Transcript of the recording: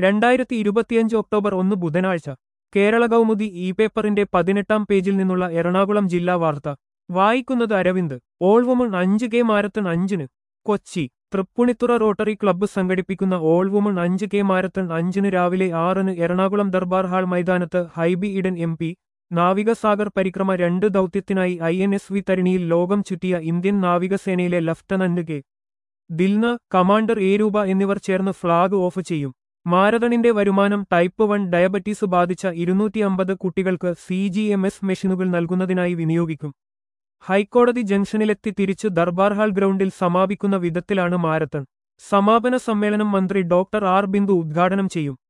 രണ്ടായിരത്തി ഇരുപത്തിയഞ്ച് ഒക്ടോബർ ഒന്ന് ബുധനാഴ്ച കേരള കൗമുദി ഇ പേപ്പറിന്റെ പതിനെട്ടാം പേജിൽ നിന്നുള്ള എറണാകുളം ജില്ലാ വാർത്ത വായിക്കുന്നത് അരവിന്ദ് ഓൾ വുമൺ അഞ്ച് കെ മാരത്തൺ അഞ്ചിന് കൊച്ചി തൃപ്പുണിത്തുറ റോട്ടറി ക്ലബ്ബ് സംഘടിപ്പിക്കുന്ന ഓൾ വുമൺ അഞ്ച് കെ മാരത്തൺ അഞ്ചിന് രാവിലെ ആറിന് എറണാകുളം ദർബാർ ഹാൾ മൈതാനത്ത് ഹൈബി ഇഡൻ എം പി നാവികസാഗർ പരിക്രമ രണ്ട് ദൗത്യത്തിനായി ഐ എൻ എസ് വി തരിണിയിൽ ലോകം ചുറ്റിയ ഇന്ത്യൻ നാവികസേനയിലെ lieutenant K Dilna commander A Roopa എന്നിവർ ചേർന്ന് ഫ്ളാഗ് ഓഫ് ചെയ്യും മാരതണിന്റെ വരുമാനം ടൈപ്പ് വൺ ഡയബറ്റീസ് ബാധിച്ച ഇരുന്നൂറ്റി അമ്പത് കുട്ടികൾക്ക് സി ജി എം എസ് മെഷീനുകൾ നൽകുന്നതിനായി വിനിയോഗിക്കും ഹൈക്കോടതി ജംഗ്ഷനിലെത്തി തിരിച്ചു ദർബാർ ഹാൾ ഗ്രൗണ്ടിൽ സമാപിക്കുന്ന വിധത്തിലാണ് മാരത്തൺ സമാപന സമ്മേളനം മന്ത്രി ഡോക്ടർ ആർ ബിന്ദു ഉദ്ഘാടനം ചെയ്യും